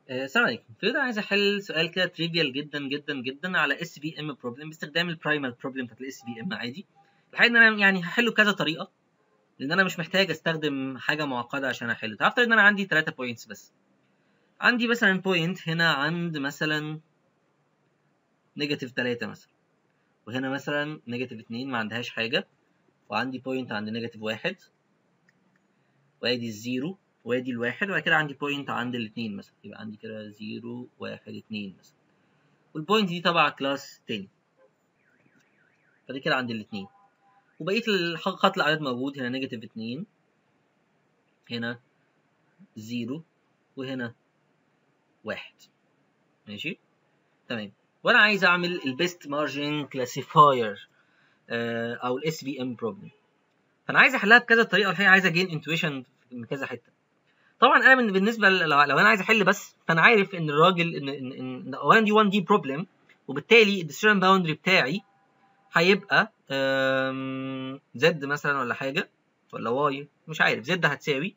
آه، السلام عليكم في انا عايز احل سؤال كده تريفيال جدا جدا جدا على اس بي ام بروبلم باستخدام البرايمال بروبلم بتاعت الاس بي ام عادي الحقيقه ان انا يعني هحله بكذا طريقه لان انا مش محتاج استخدم حاجه معقده عشان احله هفترض ان انا عندي 3 بوينتس بس عندي مثلا بوينت هنا عند مثلا نيجاتيف 3 مثلا وهنا مثلا نيجاتيف 2 ما عندهاش حاجه وعندي بوينت عند نيجاتيف 1 وادي الزيرو وادي الواحد وبعد كده عندي بوينت عند الاثنين مثلا يبقى عندي كده زيرو واحد اتنين مثلا والبوينت دي تبع كلاس تاني فدي كده عند الاثنين وبقية خط الأعداد موجود هنا نيجاتيف اتنين هنا زيرو وهنا واحد ماشي تمام وانا عايز اعمل البيست مارجن كلاسيفاير او الاس في ام بروبلم فانا عايز احلها بكذا طريقه الحقيقه عايز اجين انتويشن من كذا حته طبعا انا من بالنسبه لو, لو انا عايز احل بس فانا عارف ان الراجل ان ان ان اولا دي 1 دي بروبلم وبالتالي الديسيجن باوندري بتاعي هيبقى زد مثلا ولا حاجه ولا واي مش عارف زد هتساوي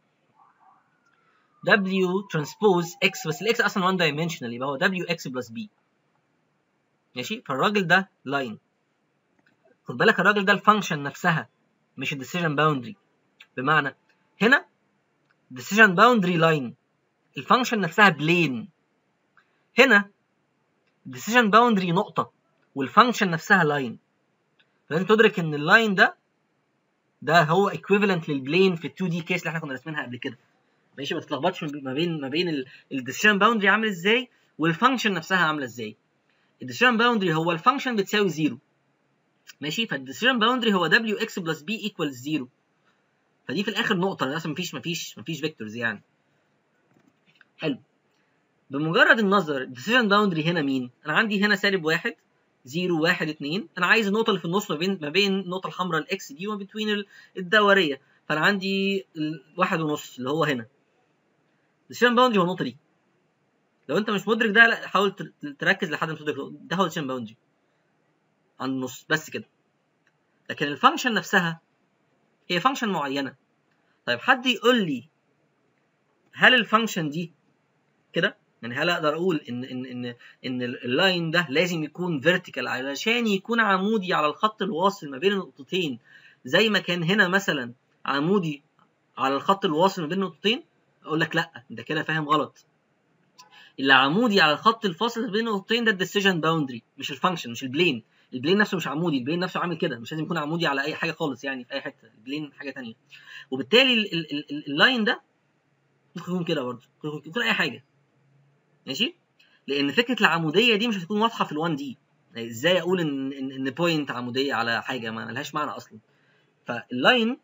w ترانسبوز x بس الاكس اصلا 1 دايمنشنال يبقى هو w x بلس b ماشي فالراجل ده لاين خد بالك الراجل ده الفانكشن نفسها مش الديسيجن باوندري بمعنى هنا decision boundary line الفانكشن نفسها بلين هنا decision boundary نقطة والفانكشن نفسها لاين فلازم تدرك ان اللاين ده ده هو equivalent للبلين في ال 2 دي كيس اللي احنا كنا راسمينها قبل كده ماشي ما تتلخبطش ما بين ما بين الديسيجن باوندري عامل ازاي والفانكشن نفسها عامله ازاي الديسيجن باوندري هو الفانكشن بتساوي زيرو ماشي فالديسيجن باوندري هو w x بلس b equals 0 فدي في الاخر نقطه اصلا مفيش مفيش مفيش فيكتورز يعني حلو بمجرد النظر الديسيجن باوندري هنا مين انا عندي هنا سالب واحد زيرو واحد اتنين انا عايز النقطه اللي في النص ما بين ما بين النقطه الحمراء الاكس دي وما بين الدوريه فانا عندي واحد ونص اللي هو هنا الديسيجن باوندري هو النقطه دي لو انت مش مدرك ده لا حاول تركز لحد ما تدرك ده هو الديسيجن باوندري عند النص بس كده لكن الفانكشن نفسها هي فانكشن معينه طيب حد يقول لي هل الفانكشن دي كده يعني هل اقدر اقول ان ان ان ان اللاين ده لازم يكون فيرتيكال علشان يكون عمودي على الخط الواصل ما بين النقطتين زي ما كان هنا مثلا عمودي على الخط الواصل ما بين النقطتين اقول لك لا انت كده فاهم غلط اللي عمودي على الخط الفاصل ما بين النقطتين ده الديسيجن باوندري مش الفانكشن مش البلين البلين نفسه مش عمودي البلين نفسه عامل كده مش لازم يكون عمودي على اي حاجه خالص يعني في اي حته البلين حاجه ثانيه وبالتالي اللاين ده ممكن يكون كده برضه ممكن يكون اي حاجه ماشي لان فكره العموديه دي مش هتكون واضحه في ال1 دي يعني ازاي اقول ان ان, إن بوينت عموديه على حاجه ما لهاش معنى اصلا فاللاين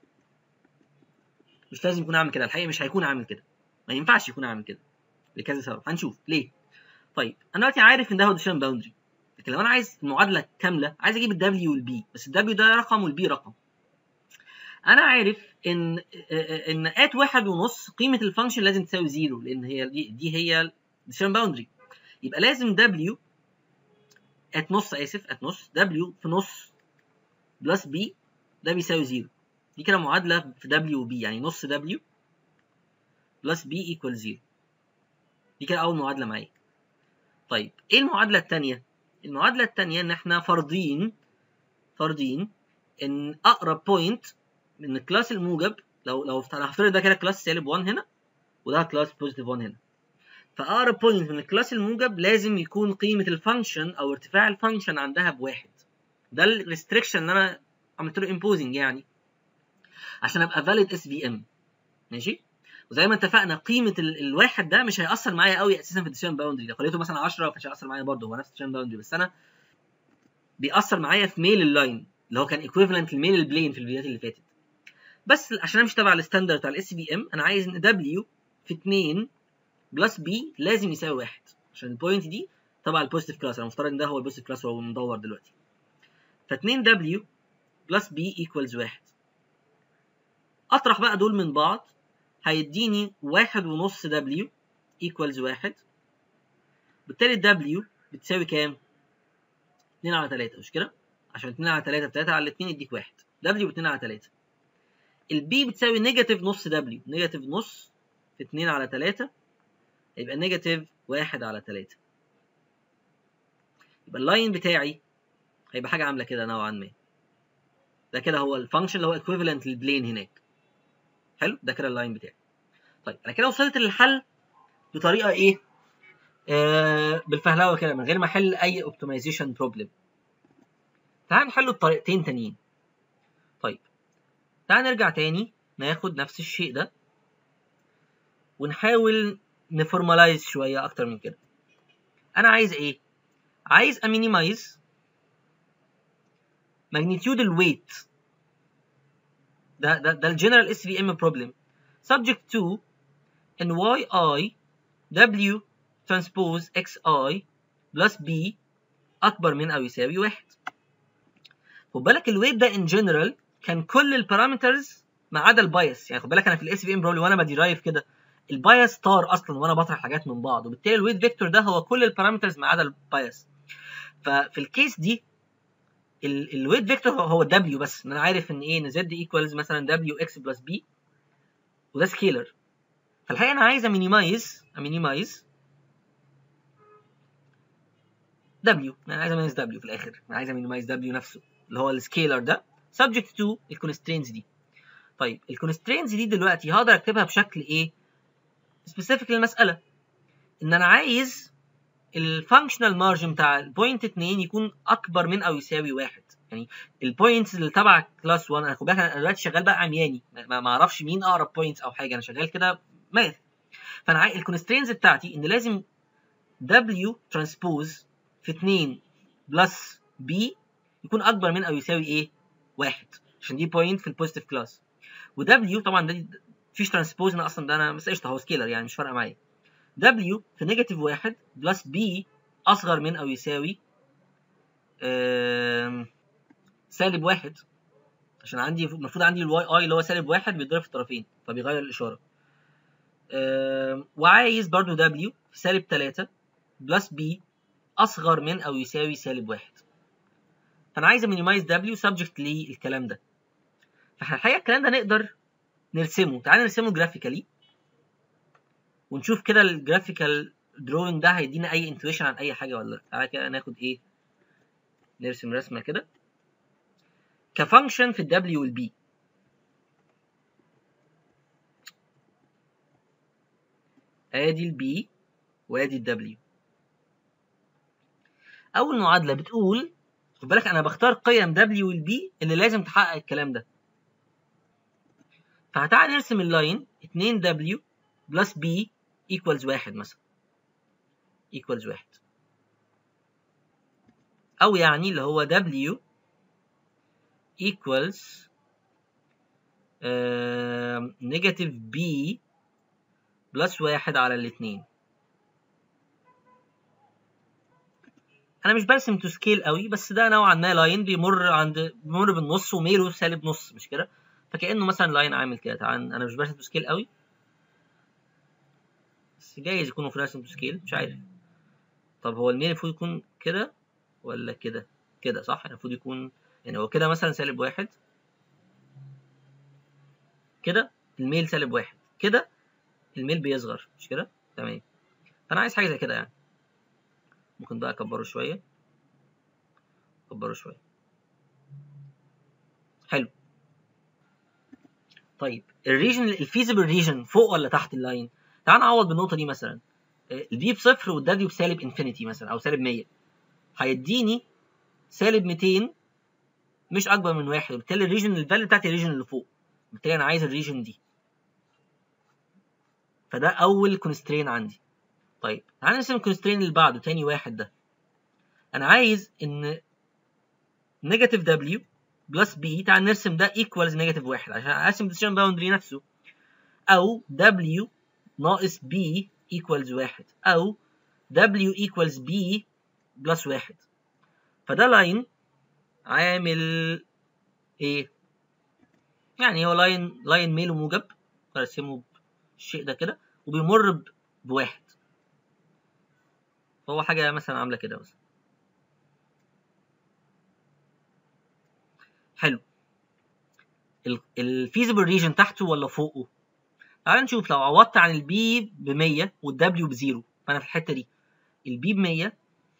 مش لازم يكون عامل كده الحقيقه مش هيكون عامل كده ما ينفعش يكون عامل كده لكذا سبب هنشوف ليه طيب انا دلوقتي عارف ان ده هو ديسيجن باوندري لكن لو انا عايز المعادله كامله عايز اجيب الدبليو والبي بس الدبليو ده رقم والبي رقم انا عارف ان ان ات واحد ونص قيمه الفانكشن لازم تساوي زيرو لان هي دي, دي هي الديسيجن باوندري يبقى لازم دبليو ات نص اسف ات نص دبليو في نص بلس بي ده بيساوي زيرو دي كده معادله في دبليو وبي يعني نص دبليو بلس بي ايكوال زيرو دي كده اول معادله معايا طيب ايه المعادله الثانيه المعادله الثانيه ان احنا فارضين فارضين ان اقرب بوينت من الكلاس الموجب لو لو هفترض ده كده كلاس سالب 1 هنا وده كلاس بوزيتيف 1 هنا فاقرب بوينت من الكلاس الموجب لازم يكون قيمه الفانكشن او ارتفاع الفانكشن عندها بواحد ده الريستريكشن اللي انا عملت له امبوزنج يعني عشان ابقى فاليد اس في ام ماشي وزي ما اتفقنا قيمه الواحد ده مش هياثر معايا قوي اساسا في الديسيجن باوندري لو خليته مثلا 10 فمش هياثر معايا برضه هو نفس الديسيجن باوندري بس انا بيأثر معايا في ميل اللاين اللي هو كان ايكويفالنت لميل البلين في الفيديوهات اللي فاتت بس عشان امشي تبع الستاندرد بتاع الاس في ام انا عايز ان دبليو في 2 بلس بي لازم يساوي 1 عشان البوينت دي تبع البوزيتيف كلاس انا مفترض ان ده هو البوزيتيف كلاس وهو مدور دلوقتي ف 2 دبليو بلس بي ايكوالز 1 اطرح بقى دول من بعض هيديني واحد ونص دبليو ايكوالز واحد بالتالي الدبليو بتساوي كام؟ 2 على 3 مش كده؟ عشان 2 على 3 ب 3 على 2 يديك واحد دبليو ب 2 على 3 البي بتساوي نيجاتيف نص دبليو نيجاتيف نص في 2 على 3 يبقى نيجاتيف واحد على تلاتة يبقى اللاين بتاعي هيبقى حاجة عاملة كده نوعا ما ده كده هو الفانكشن اللي هو equivalent للبلين هناك حلو ده كده اللاين بتاعي طيب انا كده وصلت للحل بطريقة ايه آه بالفهلوه كده من غير ما احل اي اوبتمايزيشن بروبلم تعال نحله بطريقتين تانيين طيب تعال نرجع تاني ناخد نفس الشيء ده ونحاول نفورمالايز شويه اكتر من كده انا عايز ايه عايز امينيمايز ماجنتيود الويت ده ده ده الجنرال اس في ام بروبلم subject to ان y i w transpose xi plus b اكبر من او يساوي واحد خد بالك الويت ده ان جنرال كان كل البارامترز ما عدا البايس يعني خد بالك انا في الاس في ام بروبلم وانا بديرايف كده البايس طار اصلا وانا بطرح حاجات من بعض وبالتالي الويت فيكتور ده هو كل البارامترز ما عدا البايس ففي الكيس دي الويت فيكتور هو دبليو بس ان انا عارف ان ايه ان زد ايكوالز مثلا دبليو اكس بلس بي وده سكيلر فالحقيقه انا عايز امينيمايز امينيمايز دبليو انا عايز امينيمايز دبليو في الاخر انا عايز امينيمايز دبليو نفسه اللي هو السكيلر ده subject to الكونسترينز دي طيب الكونسترينز دي دلوقتي هقدر اكتبها بشكل ايه سبيسيفيك للمساله ان انا عايز الفانكشنال مارجن بتاع البوينت 2 يكون اكبر من او يساوي واحد يعني البوينتس اللي تبع كلاس 1 انا خد بالك انا دلوقتي شغال بقى عمياني ما ما اعرفش مين اقرب بوينتس او حاجه انا شغال كده ماث فانا عايز الكونسترينز بتاعتي ان لازم W ترانسبوز في 2 بلس B يكون اكبر من او يساوي ايه؟ واحد عشان دي بوينت في البوزيتيف كلاس و W طبعا ده مفيش ترانسبوز انا اصلا ده انا بس قشطه هو سكيلر يعني مش فارقه معايا W في نيجاتيف واحد بلس B اصغر من او يساوي سالب واحد عشان عندي المفروض عندي الواي اي اللي هو سالب واحد بيتضرب في الطرفين فبيغير الاشاره وعايز برضو W في سالب 3 بلس B اصغر من او يساوي سالب واحد فانا عايز امينيمايز W سبجكت للكلام ده فاحنا الحقيقه الكلام ده نقدر نرسمه تعال نرسمه جرافيكالي ونشوف كده الجرافيكال دروينج ده هيدينا اي انتويشن عن اي حاجه ولا لا تعالى كده ناخد ايه نرسم رسمه كده كفانكشن في الدبليو والبي ادي البي وادي الدبليو اول معادله بتقول خد بالك انا بختار قيم دبليو والبي اللي لازم تحقق الكلام ده فهتعالى نرسم اللاين 2 دبليو بلس بي equals واحد مثلا equals واحد أو يعني اللي هو W equals uh, negative B بلس واحد على الاتنين أنا مش برسم تو سكيل قوي بس ده نوعا ما لاين بيمر عند بيمر بالنص وميله سالب نص مش كده فكأنه مثلا لاين عامل كده تعال أنا مش برسم تو سكيل قوي بس جايز يكون المفروض ارسم تو سكيل مش عارف طب هو الميل المفروض يكون كده ولا كده كده صح المفروض يكون يعني هو كده مثلا سالب واحد كده الميل سالب واحد كده الميل بيصغر مش كده تمام فانا عايز حاجه زي كده يعني ممكن بقى اكبره شويه اكبره شويه حلو طيب الريجن الفيزبل ريجن فوق ولا تحت اللاين تعال نعوض بالنقطه دي مثلا البي بصفر والدبليو بسالب انفينيتي مثلا او سالب 100 هيديني سالب 200 مش اكبر من واحد وبالتالي الريجن الفاليو بتاعتي الريجن اللي فوق بالتالي انا عايز الريجن دي فده اول كونسترين عندي طيب تعال نرسم الكونسترين اللي بعده تاني واحد ده انا عايز ان نيجاتيف دبليو بلس بي تعال نرسم ده ايكوالز نيجاتيف واحد عشان ارسم الديسيجن باوندري نفسه او دبليو ناقص b equals واحد أو w equals b بلس واحد فده لاين عامل إيه؟ يعني هو لاين لاين ميل وموجب أرسمه بالشيء ده كده وبيمر بواحد فهو حاجة مثلا عاملة كده مثلا حلو الفيزبل ريجن تحته ولا فوقه؟ تعال نشوف لو عوضت عن البي ب 100 والدبليو بزيرو فانا في الحته دي البي ب 100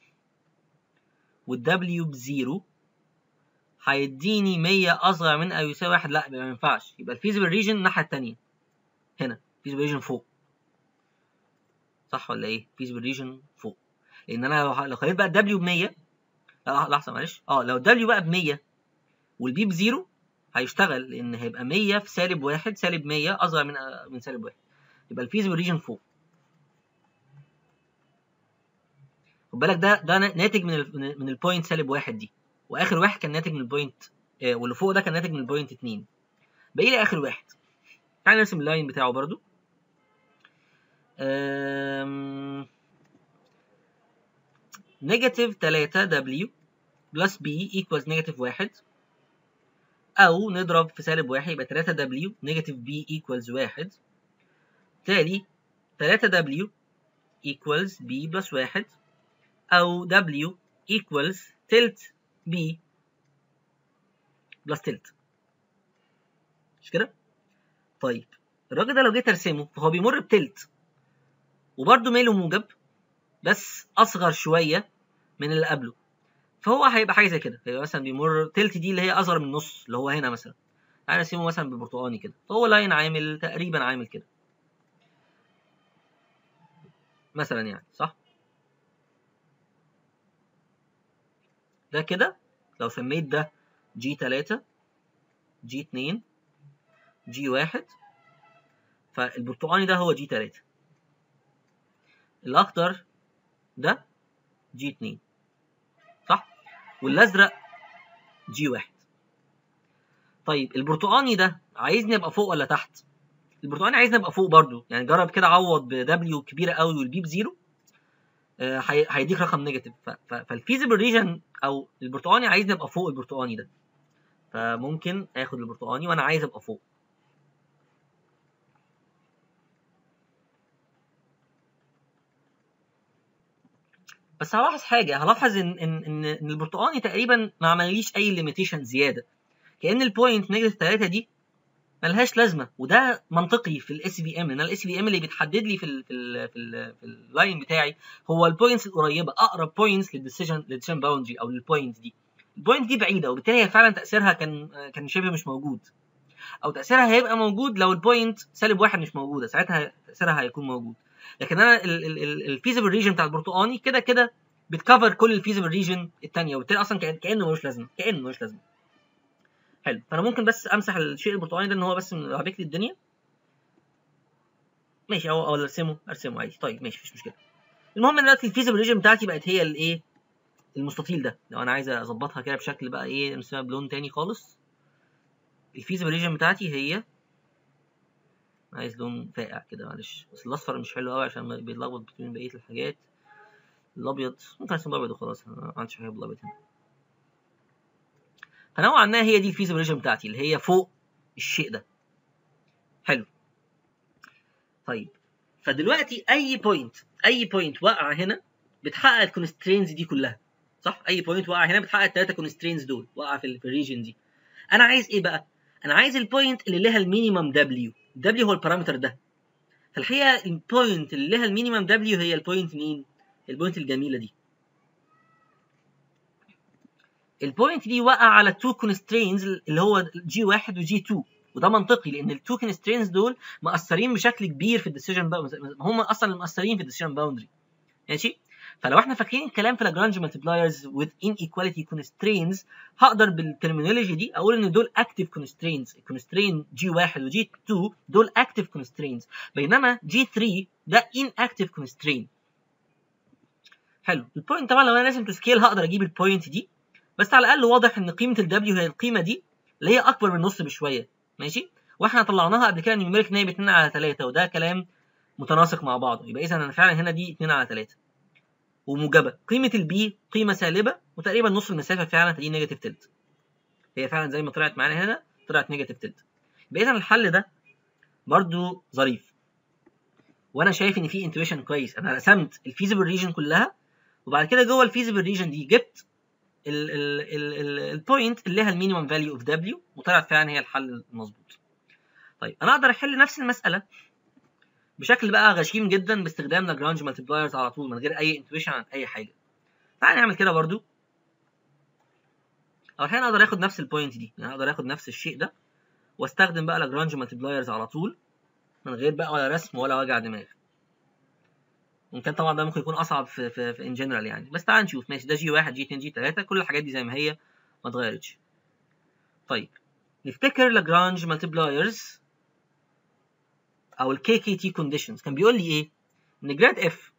والدبليو بزيرو هيديني 100 اصغر من او يساوي 1 لا ما ينفعش يبقى الفيزيبل ريجن الناحيه الثانيه هنا فيزيبل ريجن فوق صح ولا ايه فيزيبل ريجن فوق لان انا لو لو خليت بقى الدبليو ب 100 لا لحظه معلش اه لو الدبليو بقى ب 100 والبي بزيرو هيشتغل لان هيبقى 100 في سالب 1 سالب 100 اصغر من من سالب 1 يبقى الفيزيبل ريجن فوق خد بالك ده ده ناتج من ال من البوينت سالب 1 دي واخر واحد كان ناتج من البوينت آه واللي فوق ده كان ناتج من البوينت 2 باقي لي اخر واحد تعال نرسم اللاين بتاعه برضو نيجاتيف 3 دبليو بلس بي ايكوالز نيجاتيف 1 او نضرب في سالب 1 يبقى 3 دبليو نيجاتيف بي ايكوالز 1 تالي 3 دبليو equals b بلس 1 أو w equals تلت b بلس تلت مش كده؟ طيب الراجل ده لو جيت ارسمه فهو بيمر بتلت وبرده ماله موجب بس اصغر شويه من اللي قبله فهو هيبقى حاجه زي كده هيبقى مثلا بيمر تلت دي اللي هي اصغر من النص اللي هو هنا مثلا تعالى نرسمه مثلا بالبرتقاني كده فهو لاين عامل تقريبا عامل كده مثلا يعني صح ده كده لو سميت ده جي 3 جي 2 جي 1 فالبرتقاني ده هو جي 3 الاخضر ده جي 2 صح والازرق جي 1 طيب البرتقاني ده عايزني ابقى فوق ولا تحت البرتقاني عايزني ابقى فوق برضو يعني جرب كده عوض بدبليو كبيره قوي والبي بزيرو آه هيديك رقم نيجاتيف فالفيزيبل ريجن او البرتقاني عايزني ابقى فوق البرتقاني ده فممكن اخد البرتقاني وانا عايز ابقى فوق بس هلاحظ حاجه هلاحظ ان ان ان, إن البرتقاني تقريبا ما عمليش اي ليميتيشن زياده كان البوينت نيجاتيف 3 دي ملهاش لازمه وده منطقي في الاس في ام لان الاس في ام اللي بتحدد لي في ال في ال في, ال في اللاين بتاعي هو البوينتس القريبه اقرب بوينتس للديسيجن للديسيجن باوندري او للبوينت دي البوينت دي بعيده وبالتالي هي فعلا تاثيرها كان كان شبه مش موجود او تاثيرها هيبقى موجود لو البوينت سالب واحد مش موجوده ساعتها تاثيرها هيكون موجود لكن انا الفيزيبل ريجن بتاع البرتقاني كده كده بتكفر كل الفيزيبل ريجن الثانيه وبالتالي اصلا كانه ملوش لازمه كانه ملوش لازمه حلو فانا ممكن بس امسح الشيء البرتقاني ده ان هو بس رابك لي الدنيا ماشي او او ارسمه ارسمه عادي طيب ماشي مفيش مشكله المهم دلوقتي الفيزيبل ريجن بتاعتي بقت هي الايه المستطيل ده لو انا عايز اظبطها كده بشكل بقى ايه نرسمها بلون تاني خالص الفيزيبل ريجن بتاعتي هي عايز لون فاقع كده معلش بس الاصفر مش حلو قوي عشان بيتلخبط بين بقيه الحاجات الابيض ممكن ارسم ابيض وخلاص انا ما عنديش حاجه بالابيض هنا فنوعا ما هي دي الفيزيبل ريجن بتاعتي اللي هي فوق الشيء ده حلو طيب فدلوقتي اي بوينت اي بوينت واقعه هنا بتحقق الكونسترينز دي كلها صح اي بوينت واقعه هنا بتحقق الثلاثه كونسترينز دول واقعه في الريجن دي انا عايز ايه بقى انا عايز البوينت اللي لها المينيمم دبليو دبليو هو البارامتر ده فالحقيقه البوينت اللي لها المينيمم دبليو هي البوينت مين البوينت الجميله دي البوينت دي وقع على التو كونسترينز اللي هو جي 1 وجي 2 وده منطقي لان التو كونسترينز دول مأثرين بشكل كبير في الديسيجن هم اصلا اللي مأثرين في الديسيجن باوندري ماشي فلو احنا فاكرين الكلام في لاجرانج مالتيبلايرز with inequality constraints هقدر بالترمينولوجي دي اقول ان دول active constraints الكونسترين جي 1 وجي 2 دول active constraints بينما جي 3 ده inactive constraint حلو البوينت طبعا لو انا لازم تو سكيل هقدر اجيب البوينت دي بس على الاقل واضح ان قيمه الدبليو هي القيمه دي اللي هي اكبر من النص بشويه ماشي واحنا طلعناها قبل كده نيوميريك ان هي ب 2 على 3 وده كلام متناسق مع بعضه يبقى اذا انا فعلا هنا دي 2 على 3 وموجبه قيمه البي قيمه سالبه وتقريبا نص المسافه فعلا فدي نيجاتيف تلت هي فعلا زي ما طلعت معانا هنا طلعت نيجاتيف تلت يبقى اذا الحل ده برضو ظريف وانا شايف ان في انتويشن كويس انا رسمت الفيزيبل ريجن كلها وبعد كده جوه الفيزيبل ريجن دي جبت البوينت اللي لها المينيمم فاليو اوف دبليو وطلعت فعلا هي الحل المظبوط طيب انا اقدر احل نفس المساله بشكل بقى غشيم جدا باستخدام لاجرانج مالتيبلايرز على طول من غير اي انتويشن عن اي حاجه تعال نعمل كده برضو او احيانا اقدر اخد نفس البوينت دي يعني اقدر اخد نفس الشيء ده واستخدم بقى لاجرانج مالتيبلايرز على طول من غير بقى ولا رسم ولا وجع دماغ وان كان طبعا ده ممكن يكون اصعب في في, في ان جنرال يعني بس تعال نشوف ماشي ده جي 1 جي 2 جي 3 كل الحاجات دي زي ما هي ما اتغيرتش طيب نفتكر لاجرانج مالتيبلايرز او الكي كي تي كونديشنز كان بيقول لي ايه ان جراد اف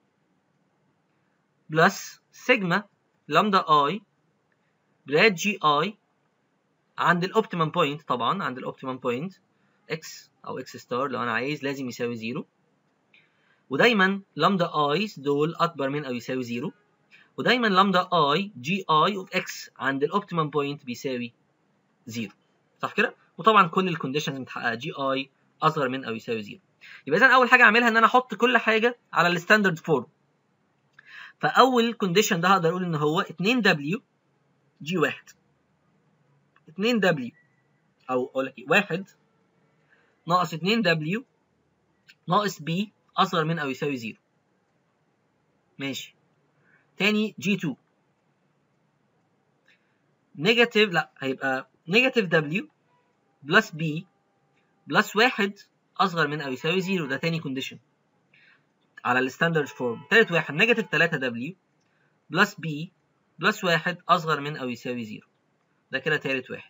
بلس سيجما لامدا اي جراد جي اي عند الاوبتيمم بوينت طبعا عند الاوبتيمم بوينت اكس او اكس ستار لو انا عايز لازم يساوي زيرو ودايما لامدا ايز دول اكبر من او يساوي زيرو ودايما لامدا اي جي اي اوف اكس عند الاوبتيمم بوينت بيساوي زيرو صح كده وطبعا كل الكونديشنز متحققه جي اي اصغر من او يساوي زيرو يبقى اذا اول حاجه اعملها ان انا احط كل حاجه على الستاندرد فورم فاول كونديشن ده هقدر اقول ان هو 2 دبليو جي 1 2 دبليو او اقول لك 1 ناقص 2 دبليو ناقص بي اصغر من او يساوي زيرو ماشي تاني جي 2 نيجاتيف لا هيبقى نيجاتيف دبليو بلس بي بلس واحد اصغر من او يساوي زيرو ده تاني كونديشن على الستاندرد فورم تالت واحد نيجاتيف 3 دبليو بلس بي بلس واحد اصغر من او يساوي زيرو ده كده تالت واحد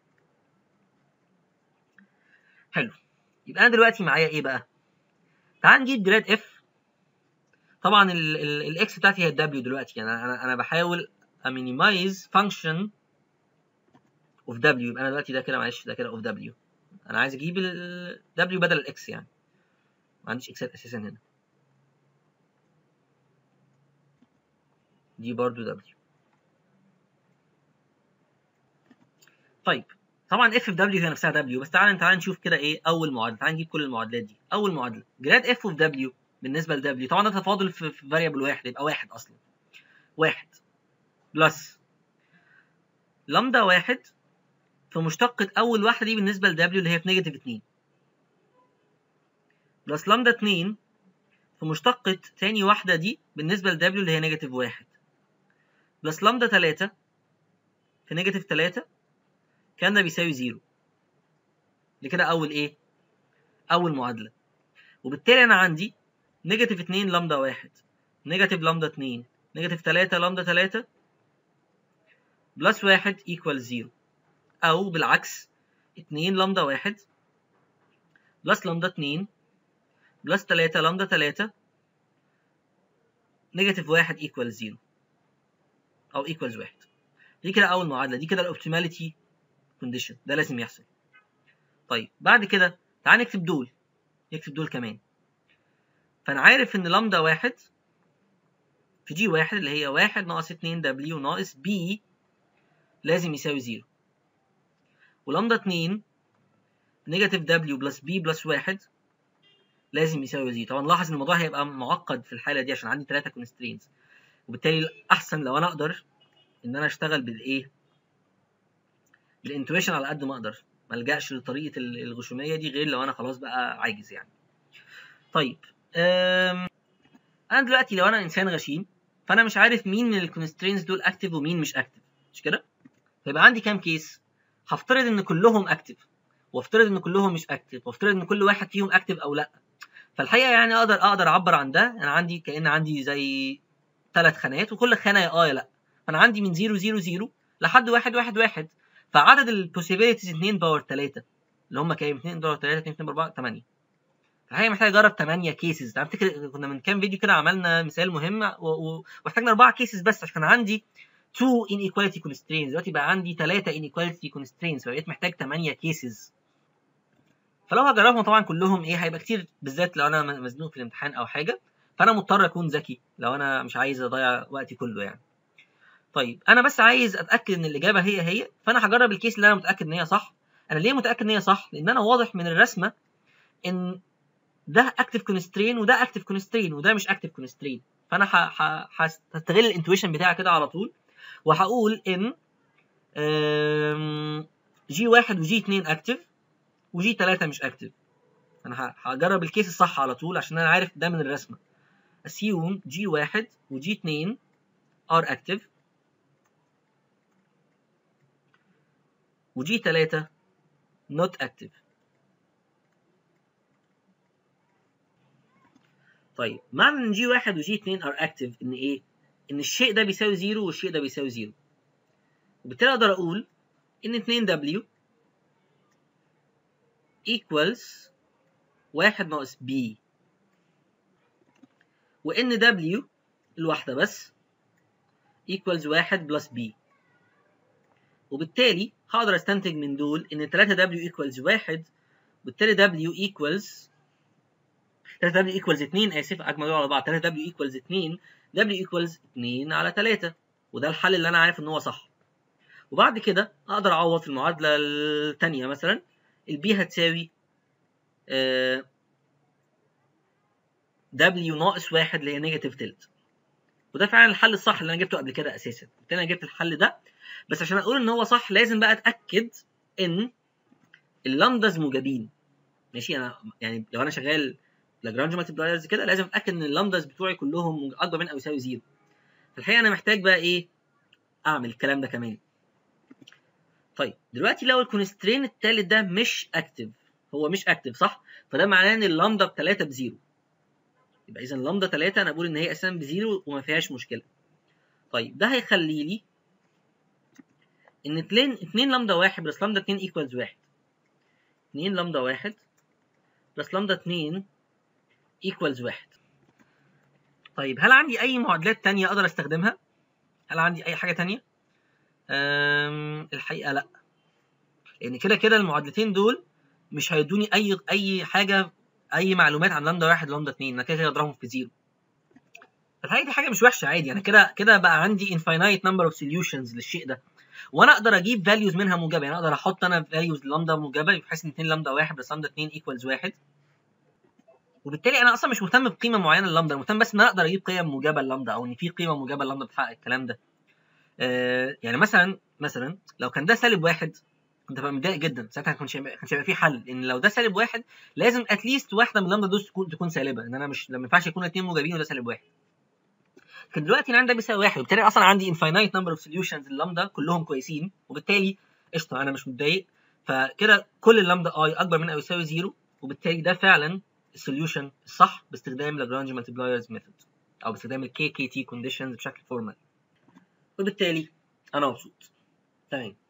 حلو يبقى انا دلوقتي معايا ايه بقى تعال نجيب جراد اف طبعا الاكس بتاعتي هي الدبليو دلوقتي يعني انا انا بحاول امينيمايز فانكشن اوف دبليو يبقى انا دلوقتي ده كده معلش ده كده اوف دبليو انا عايز اجيب ال W بدل الاكس يعني ما عنديش اكسات اساسا هنا دي برضو W طيب طبعا اف في دبليو هي نفسها دبليو بس تعالى تعالى نشوف كده ايه اول معادله تعالى نجيب كل المعادلات دي اول معادله جراد اف اوف دبليو بالنسبه لدبليو طبعا ده تفاضل في فاريبل واحد يبقى واحد اصلا واحد بلس لامدا واحد في مشتقة أول واحدة دي بالنسبة ل W اللي هي في نيجاتيف 2 بلس لامدا 2 في مشتقة تاني واحدة دي بالنسبة ل W اللي هي نيجاتيف 1 بلس لامدا 3 في نيجاتيف 3 كان ده بيساوي 0 دي كده أول إيه؟ أول معادلة وبالتالي أنا عندي نيجاتيف 2 لامدا 1 نيجاتيف لامدا 2 نيجاتيف 3 لامدا 3 بلس 1 ايكوال 0 أو بالعكس 2 لامدا 1 بلس لامدا 2 بلس 3 لامدا 3 نيجاتيف 1 ايكوال 0 أو ايكوالز 1 دي كده أول معادلة دي كده الأوبتيماليتي كونديشن ده لازم يحصل طيب بعد كده تعال نكتب دول نكتب دول كمان فأنا عارف إن لامدا 1 في جي 1 اللي هي 1 ناقص 2 دبليو ناقص بي لازم يساوي 0 ولامدا 2 نيجاتيف دبليو بلس بي بلس 1 لازم يساوي 0 طبعا لاحظ ان الموضوع هيبقى معقد في الحاله دي عشان عندي 3 كونسترينز وبالتالي الاحسن لو انا اقدر ان انا اشتغل بالايه بالانتويشن على قد ما اقدر ما الجاش لطريقه الغشوميه دي غير لو انا خلاص بقى عاجز يعني طيب انا دلوقتي لو انا انسان غشيم فانا مش عارف مين من الكونسترينز دول اكتف ومين مش اكتف مش كده فيبقى عندي كام كيس هفترض ان كلهم اكتف وافترض ان كلهم مش اكتف وافترض ان كل واحد فيهم اكتف او لا فالحقيقه يعني اقدر اقدر اعبر عن ده انا عندي كان عندي زي ثلاث خانات وكل خانه يا اه يا لا فانا عندي من 0 0 0 لحد 1 1 1 فعدد البوسيبيليتيز 2 باور 3 اللي هم كام 2 باور 3 2 باور 4 8 الحقيقه محتاج اجرب 8 كيسز انا افتكر كنا من كام فيديو كده عملنا مثال مهم واحتاجنا 4 كيسز بس عشان عندي 2 inequality constraints دلوقتي بقى عندي 3 inequality constraints فبقيت محتاج 8 كيسز فلو هجربهم طبعا كلهم ايه هيبقى كتير بالذات لو انا مزنوق في الامتحان او حاجه فانا مضطر اكون ذكي لو انا مش عايز اضيع وقتي كله يعني طيب انا بس عايز اتاكد ان الاجابه هي هي فانا هجرب الكيس اللي انا متاكد ان هي صح انا ليه متاكد ان هي صح لان انا واضح من الرسمه ان ده اكتف كونسترين وده اكتف كونسترين وده مش اكتف كونسترين فانا هستغل الانتويشن بتاعي كده على طول وهقول ان جي واحد وجي اتنين اكتف وجي تلاتة مش اكتف انا ه- هجرب الكيس الصح على طول عشان انا عارف ده من الرسمه assume G1 و G2 are active و G3 not active طيب معنى ان G1 و G2 are active ان ايه؟ ان الشيء ده بيساوي 0 والشيء ده بيساوي 0 وبالتالي اقدر اقول ان 2W equals 1 ناقص B وان W الواحدة بس equals 1 plus B وبالتالي هقدر استنتج من دول ان 3W equals 1 وبالتالي W equals 3W equals 2 اسف اجمع على بعض 3W equals 2 W equals 2 على 3 وده الحل اللي انا عارف ان هو صح وبعد كده اقدر اعوض في المعادله الثانيه مثلا البي هتساوي آه، W ناقص واحد اللي هي نيجاتيف تلت وده فعلا الحل الصح اللي انا جبته قبل كده اساسا بالتالي انا جبت الحل ده بس عشان اقول ان هو صح لازم بقى اتاكد ان اللامداز موجبين ماشي انا يعني لو انا شغال لاجرانج مالتيبلايرز كده لازم اتاكد ان اللامداز بتوعي كلهم اكبر من او يساوي زيرو في الحقيقه انا محتاج بقى ايه اعمل الكلام ده كمان طيب دلوقتي لو الكونسترين التالت ده مش اكتف هو مش اكتف صح فده معناه ان اللامدا بتلاتة بزيرو يبقى اذا اللامدا 3 انا بقول ان هي اساسا بزيرو وما فيهاش مشكله طيب ده هيخلي لي ان 2 2 لامدا 1 بلس لامدا 2 ايكوالز 1 2 لامدا 1 بلس لامدا 2 ايكوالز 1 طيب هل عندي اي معادلات تانية اقدر استخدمها هل عندي اي حاجه تانية أم الحقيقه لا لان كده كده المعادلتين دول مش هيدوني اي اي حاجه اي معلومات عن لامدا 1 لامدا 2 انا كده كده اضربهم في زيرو الحقيقه دي حاجه مش وحشه عادي انا كده كده بقى عندي infinite number of solutions للشيء ده وانا اقدر اجيب values منها موجبه يعني اقدر احط انا values لامدا موجبه بحيث ان 2 لامدا 1 بلس لامدا 2 equals 1 وبالتالي انا اصلا مش مهتم بقيمه معينه للامدا انا مهتم بس ان انا اقدر اجيب قيم موجبه للامدا او ان في قيمه موجبه للامدا بتحقق الكلام ده آه يعني مثلا مثلا لو كان ده سالب واحد كنت هبقى متضايق جدا ساعتها ما كانش هيبقى كانش هيبقى في حل ان لو ده سالب واحد لازم اتليست واحده من اللامدا دول تكون تكون سالبه ان انا مش ما ينفعش يكون اثنين موجبين وده سالب واحد لكن دلوقتي انا عندي ده بيساوي واحد وبالتالي اصلا عندي infinite number of solutions اللامدا كلهم كويسين وبالتالي قشطه انا مش متضايق فكده كل اللامدا اي اكبر من او يساوي زيرو وبالتالي ده فعلا السوليوشن الصح باستخدام لاجرانج مالتيبلايرز ميثود او باستخدام الكي كي تي كونديشنز بشكل فورمال وبالتالي انا مبسوط تمام